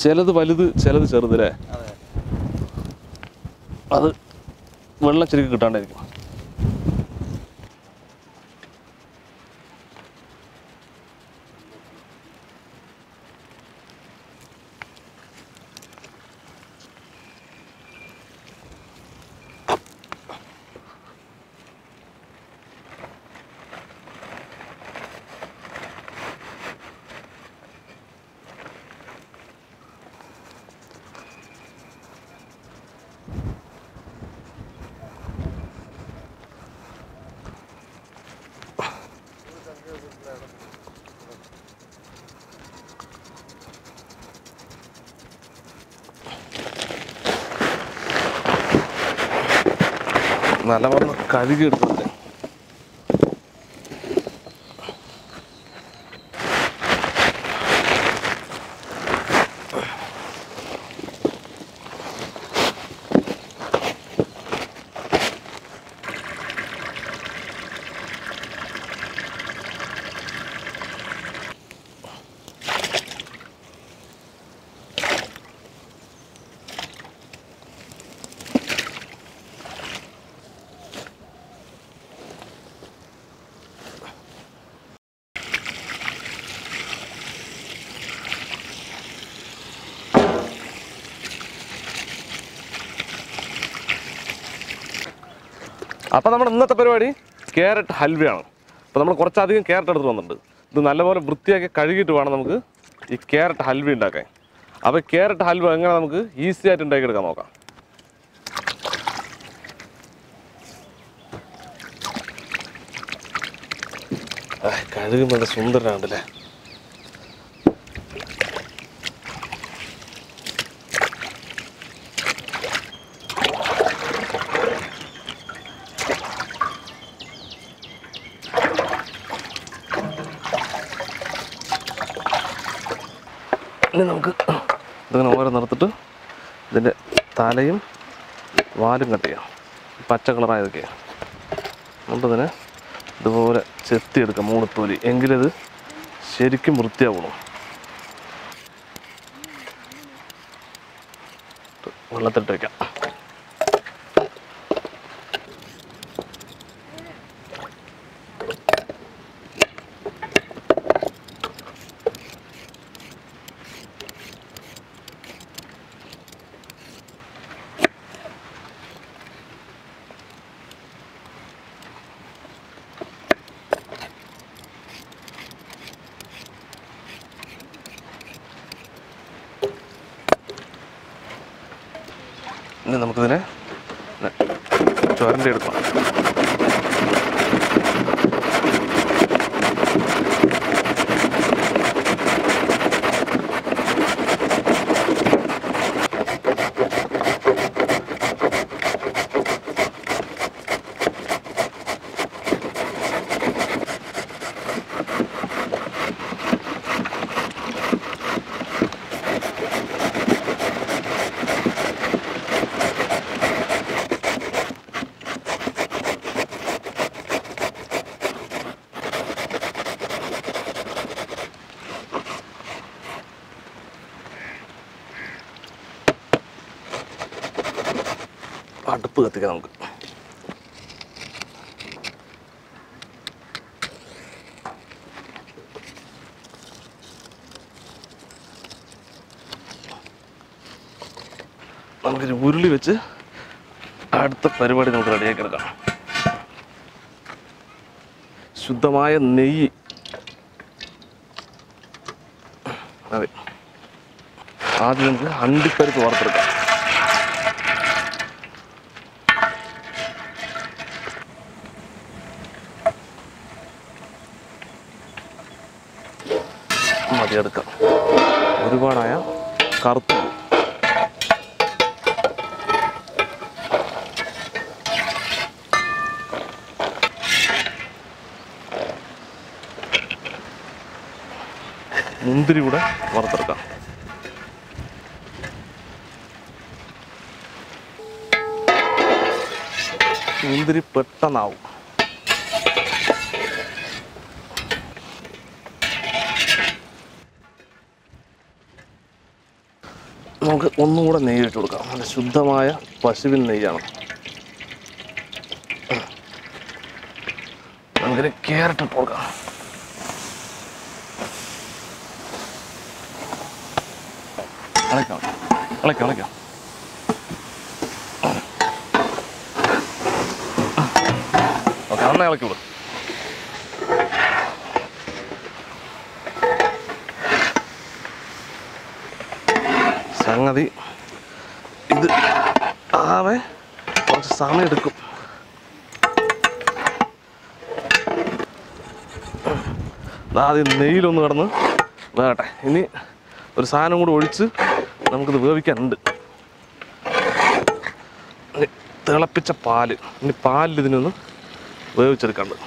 ചിലത് വലുത് ചിലത് ചെറുത് അല്ലേ അതെ അത് വെള്ളം ശരിക്കും കിട്ടാണ്ടായിരിക്കും നല്ലവണ്ണം കഴുകി എടുക്കുന്നുണ്ട് അപ്പോൾ നമ്മുടെ ഇന്നത്തെ പരിപാടി ക്യാരറ്റ് ഹൽവയാണ് അപ്പോൾ നമ്മൾ കുറച്ചധികം ക്യാരറ്റ് എടുത്ത് വന്നിട്ടുണ്ട് ഇത് നല്ലപോലെ വൃത്തിയാക്കി കഴുകിയിട്ട് വേണം നമുക്ക് ഈ ക്യാരറ്റ് ഹൽവ ഉണ്ടാക്കാൻ അപ്പോൾ ക്യാരറ്റ് ഹൽവ എങ്ങനെ നമുക്ക് ഈസി ആയിട്ട് ഉണ്ടാക്കിയെടുക്കാൻ നോക്കാം ആ, കഴുകുമ്പോൾ നല്ല സുന്ദരനാണ്ടല്ലേ ഇനി നമുക്ക് ഇതിങ്ങനെ ഓരോ നിർത്തിട്ട് ഇതിൻ്റെ തലയും വാലും കട്ട് ചെയ്യാം പച്ച കളറായതൊക്കെ നമുക്കതിനെ ഇതുപോലെ ചെത്തിയെടുക്കാം മൂളത്തോലി എങ്കിലത് ശരിക്കും വൃത്തിയാവണം വെള്ളത്തിലിട്ട് വയ്ക്കാം ഇനി നമുക്കിതിനെ ചുരണ്ടി എടുക്കണം അടുപ്പ് കത്തിക്കാം നമുക്ക് നമുക്കൊരു ഉരുളി വെച്ച് അടുത്ത പരിപാടി നമുക്ക് റെഡിയാക്കി എടുക്കാം ശുദ്ധമായ നെയ്യ് അതെ ആദ്യം നമുക്ക് അണ്ടിപ്പരിപ്പ് വറുത്തെടുക്കാം മതിയെടുക്കാം ഒരുപാടായ കറുത്തു പോകും. മുന്തിരി കൂടെ വറുത്തെടുക്കാം മുന്തിരി പെട്ടെന്നാവും നമുക്ക് ഒന്നുകൂടെ നെയ്യ് ഇട്ട് കൊടുക്കാം നല്ല ശുദ്ധമായ പശുവിൻ നെയ്യാണ് നമുക്കിന് ക്യാരറ്റ് ഇട്ട് കൊടുക്കാം ഇളക്കാം ഇളക്കാം ഇളക്കാം ഓക്കെ നന്നായി ഇളക്കി വിടും സംഗതി ഇത് ആവെ കുറച്ച് സമയം എടുക്കും ആദ്യം നെയ്യിലൊന്ന് കിടന്ന് വേകട്ടെ ഇനി ഒരു സാധനം കൂടി ഒഴിച്ച് നമുക്കിത് വേവിക്കാനുണ്ട് ഇനി തിളപ്പിച്ച പാല് ഇനി പാലിൽ ഇതിനൊന്ന് വേവിച്ചെടുക്കാണ്ട്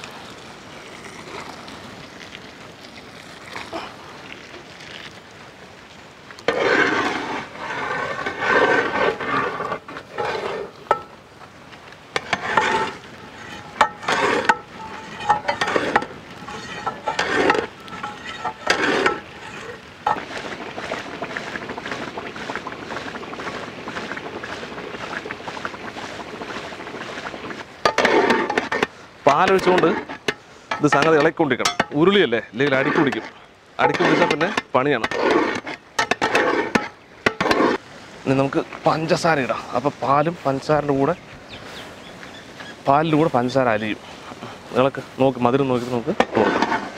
പാലൊഴിച്ചുകൊണ്ട് ഇത് സംഗതി ഇളക്കിക്കൊണ്ടിരിക്കണം ഉരുളിയല്ലേ അല്ലെങ്കിൽ അടിക്ക് പിടിക്കും അടിക്ക് പിടിച്ചാൽ പിന്നെ പണിയാണ് ഇനി നമുക്ക് പഞ്ചസാര ഇടാം അപ്പോൾ പാലും പഞ്ചസാരൻ്റെ കൂടെ പാലിൻ്റെ കൂടെ പഞ്ചസാര അലിയും ഇളക്ക് നോക്കി മധുരം നോക്കിയിട്ട് നമുക്ക് കൊടുക്കാം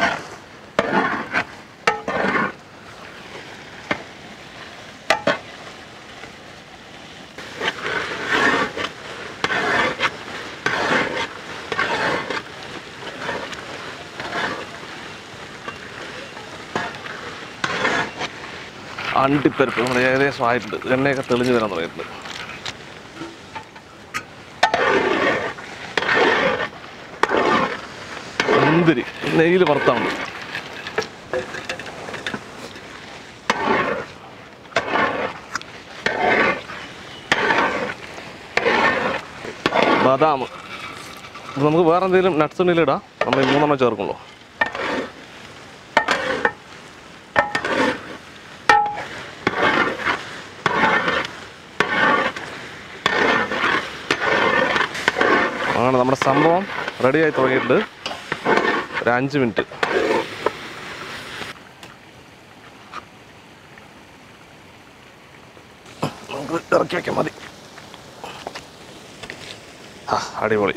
അണ്ടിപ്പരിപ്പ് നമ്മൾ ഏകദേശം ആയിട്ടുണ്ട് എണ്ണയൊക്കെ തെളിഞ്ഞു വരാൻ തുടങ്ങിയിട്ടുണ്ട് മുന്തിരി നെയ്യിൽ വറുത്താണ് ബദാം ഇത് നമുക്ക് വേറെ എന്തെങ്കിലും നട്ട്സ് ഉണ്ടെങ്കിൽ ഇടാം നമ്മൾ ഈ മൂന്നെണ്ണം ചേർക്കുള്ളൂ അങ്ങനെ നമ്മുടെ സംഭവം റെഡി ആയി തുടങ്ങിയിട്ടുണ്ട് ഒരു അഞ്ച് മിനിറ്റ് നമുക്ക് ഇറക്കി വയ്ക്കാം മതി ആ അടിപൊളി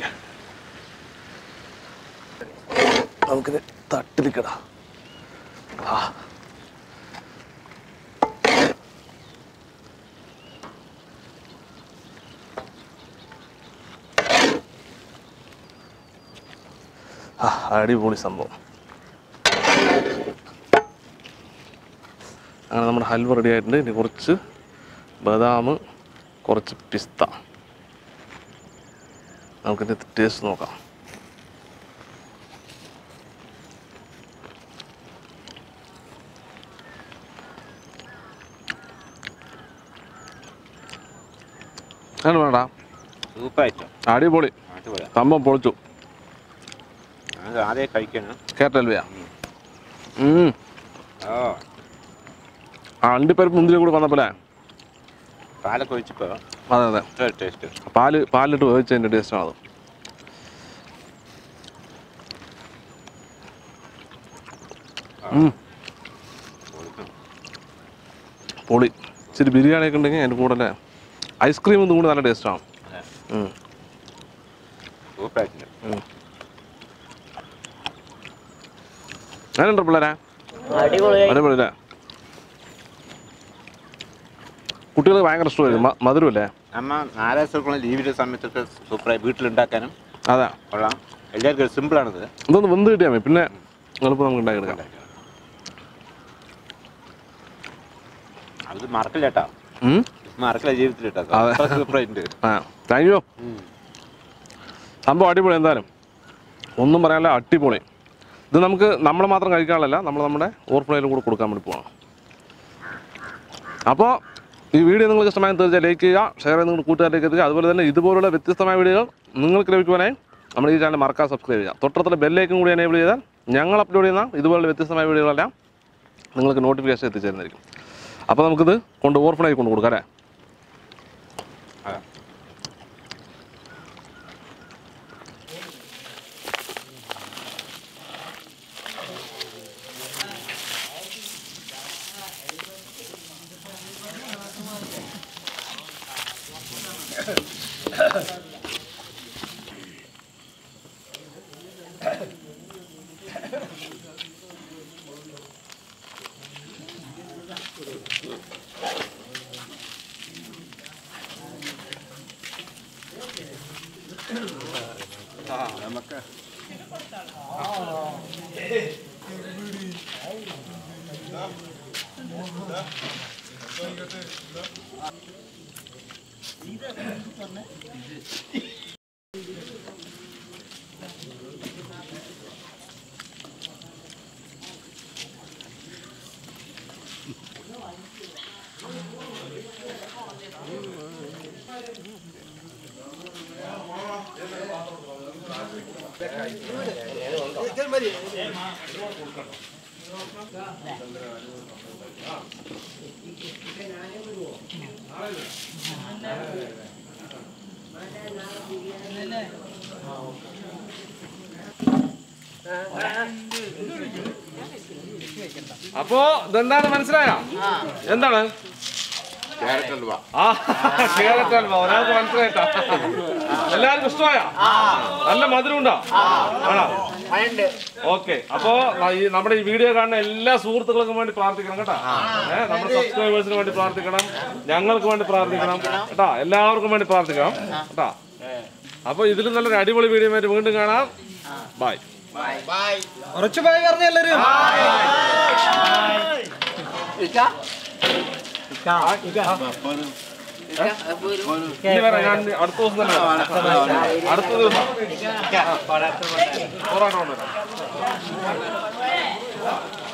നമുക്കിത് തട്ടിലിക്കടാ ആ ആ അടിപൊളി സംഭവം അങ്ങനെ നമ്മുടെ ഹൽവ റെഡി ആയിട്ടുണ്ട് ഇനി കുറച്ച് ബദാം കുറച്ച് പിസ്ത നമുക്കിൻ്റെ ടേസ്റ്റ് നോക്കാം അങ്ങനെ വേണ്ട സൂപ്പറായിട്ടോ അടിപൊളി അടിപൊളി സംഭവം പൊളിച്ചു അത് ആദ്യം കഴിക്കണം കേട്ടൽവയാ ഉം ഓ ആ അണ്ടിപ്പരിപ്പ് മുന്തിരി കൂടി വന്നപ്പോലെ പാലൊക്കെ ഒഴിച്ചപ്പോൾ അതെ അതെ ഇത്ര ടേസ്റ്റ് പാല് പാലിട്ട് വേവിച്ചതിൻ്റെ ടേസ്റ്റാണ് അത് ഉം, പൊളി ഇച്ചിരി ബിരിയാണിയൊക്കെ ഉണ്ടെങ്കിൽ അതിൻ്റെ കൂടെ അല്ലേ ഐസ്ക്രീം ഇതും കൂടി നല്ല ടേസ്റ്റാണ് സൂപ്പറായിട്ടുണ്ട് ഞാനുണ്ട് പിള്ളേരെ അടിപൊളിയായി അടിപൊളി അല്ലേ കുട്ടികൾ ഭയങ്കര ഇഷ്ടമായിരുന്നു മ- മധുരമല്ലേ നമ്മ ഞായറാഴ്ചക്കുള്ള ലീവിൻ്റെ സമയത്തൊക്കെ സൂപ്പറായി വീട്ടിലുണ്ടാക്കാനും അതെ കൊള്ളാം എല്ലാവർക്കും സിമ്പിളാണിത് ഇതൊന്ന് വെന്ത് കിട്ടിയാൽ മതി പിന്നെ എളുപ്പം നമുക്ക് ഉണ്ടാക്കിയെടുക്കാം അത് മറക്കില്ല കേട്ടോ ഉം? മറക്കില്ല ജീവിതത്തിൽ കേട്ടോ അതെ. അത്ര സൂപ്പറായിട്ടുണ്ട് ആ താങ്ക് യു സംഭവം അടിപൊളി എന്തായാലും ഒന്നും പറയാനില്ല അടിപൊളി ഇത് നമുക്ക് നമ്മൾ മാത്രം കഴിക്കാനുള്ളതല്ല നമ്മൾ നമ്മുടെ ഓർഫണയിലും കൂടെ കൊടുക്കാൻ വേണ്ടി പോകണം അപ്പോൾ ഈ വീഡിയോ നിങ്ങൾക്ക് ഇഷ്ടമായി തീർച്ചയായും ലൈക്ക് ചെയ്യുക ഷെയർ ചെയ്ത് നിങ്ങളുടെ കൂട്ടുകാരിലേക്ക് എത്തിക്കുക അതുപോലെ തന്നെ ഇതുപോലുള്ള വ്യത്യസ്തമായ വീഡിയോകൾ നിങ്ങൾക്ക് ലഭിക്കുവാനായി നമ്മുടെ ഈ ചാനൽ മറക്കാതെ സബ്സ്ക്രൈബ് ചെയ്യുക തൊട്ടടുത്തുള്ള ബെല്ലേക്കും കൂടി എനേബിൾ ചെയ്താൽ ഞങ്ങൾ അപ്ലോഡ് ചെയ്യുന്ന ഇതുപോലുള്ള വ്യത്യസ്തമായ വീഡിയോകളെല്ലാം നിങ്ങൾക്ക് നോട്ടിഫിക്കേഷൻ എത്തിച്ചേരുന്നതായിരിക്കും അപ്പോൾ നമുക്കിത് കൊണ്ട് ഓർഫണേജ് കൊണ്ട് കൊടുക്കാം അല്ലേ അപ്പോ ഇതെന്താണ് മനസ്സിലായോ എന്താണ് ക്യാരറ്റ് ഹൽവ ആ കേരള ഹൽവ ഒരാൾക്ക് മനസ്സിലായിട്ടാ എല്ലാവർക്കും ഇഷ്ടമായ നല്ല മധുരം ഉണ്ടോ ആണോ ഓക്കെ അപ്പോ ന- ഈ നമ്മുടെ ഈ വീഡിയോ കാണുന്ന എല്ലാ സുഹൃത്തുക്കൾക്കും വേണ്ടി പ്രാർത്ഥിക്കണം കേട്ടോ ഏഹ് നമ്മുടെ സബ്സ്ക്രൈബേഴ്സിന് വേണ്ടി പ്രാർത്ഥിക്കണം ഞങ്ങൾക്ക് വേണ്ടി പ്രാർത്ഥിക്കണം കേട്ടാ എല്ലാവർക്കും വേണ്ടി പ്രാർത്ഥിക്കണം കേട്ടാ അപ്പൊ ഇതിലും നല്ലൊരു അടിപൊളി വീഡിയോ ആയിട്ട് വീണ്ടും കാണാം ബൈ കുറച്ച് പോയി പറഞ്ഞ എല്ലാരും ഇനി വരാം ഞാൻ അടുത്ത ദിവസം തന്നെ വരാം. അടുത്ത ദിവസം പൊറോട്ട കൊണ്ടുവരാം